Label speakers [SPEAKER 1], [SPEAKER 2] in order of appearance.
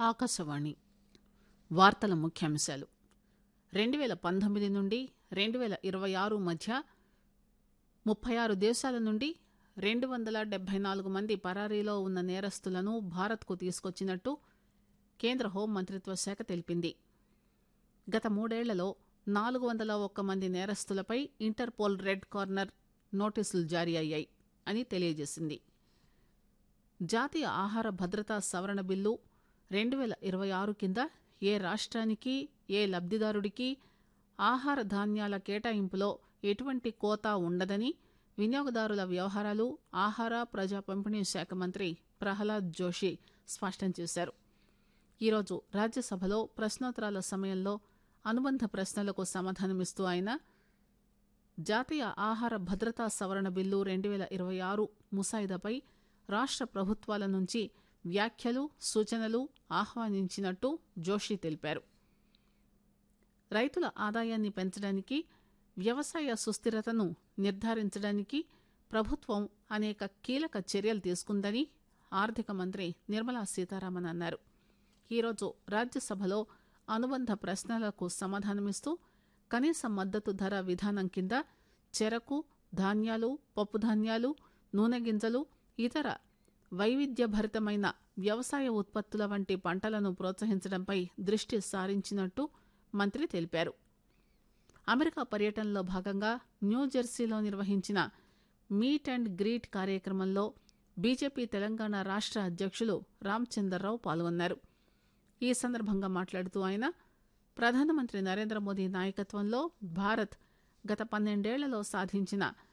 [SPEAKER 1] ఆకాశవాణి వార్తల ముఖ్యాంశాలు రెండు పేల పంతొమ్మిది నుండి రెండు పేల ఇరవై ఆరు మధ్య ముప్పై ఆరు దేశాల నుండి రెండు వందల డెబ్బై నాలుగు మంది పరారీలో ఉన్న నేరస్తులను భారత్కు తీసుకొచ్చినట్టు కేంద్ర హోంమంత్రిత్వ శాఖ తెలిపింది గత మూడేళ్లలో నాలుగు వందల ఒక్క మంది నేరస్తులపై ఇంటర్పోల్ రెడ్ కార్నర్ నోటీసులు జారీ అయ్యాయి అని తెలియజేసింది జాతీయ ఆహార భద్రతా సవరణ బిల్లు రెండు పేల ఇరవై ఆరు కింద ఏ రాష్ట్రానికి ఏ లబ్దిదారుడికి ఆహార ధాన్యాల కేటాయింపులో ఎటువంటి కోత ఉండదని వినియోగదారుల వ్యవహారాలు ఆహార ప్రజా పంపిణీ శాఖ మంత్రి ప్రహ్లాద్ జోషి స్పష్టం చేశారు ఈరోజు రాజ్యసభలో ప్రశ్నోత్తరాల సమయంలో అనుబంధ ప్రశ్నలకు సమాధానమిస్తూ ఆయన జాతీయ ఆహార భద్రతా సవరణ బిల్లు రెండు పేల ఇరవై ఆరు ముసాయిదాపై రాష్ట్ర ప్రభుత్వాల నుంచి వ్యాఖ్యలు సూచనలు ఆహ్వానించినట్టు జోషి తెలిపారు రైతుల ఆదాయాన్ని పెంచడానికి వ్యవసాయ సుస్థిరతను నిర్ధారించడానికి ప్రభుత్వం అనేక కీలక చర్యలు తీసుకుందని ఆర్థిక మంత్రి నిర్మలా సీతారామన్ అన్నారు ఈరోజు రాజ్యసభలో అనుబంధ ప్రశ్నలకు సమాధానమిస్తూ కనీస మద్దతు ధర విధానం కింద చెరకు ధాన్యాలు పప్పుధాన్యాలు నూనె గింజలు ఇతర వైవిధ్యభరితమైన వ్యవసాయ ఉత్పత్తుల వంటి పంటలను ప్రోత్సహించడంపై దృష్టి సారించినట్టు మంత్రి తెలిపారు అమెరికా పర్యటనలో భాగంగా న్యూజెర్సీలో నిర్వహించిన మీట్ అండ్ గ్రీట్ కార్యక్రమంలో బీజేపీ తెలంగాణ రాష్ట్ర అధ్యక్షులు రామచందర్రావు పాల్గొన్నారు ఈ సందర్భంగా మాట్లాడుతూ ఆయన ప్రధానమంత్రి నరేంద్ర మోదీ నాయకత్వంలో భారత్ గత పన్నెండేళ్లలో సాధించిన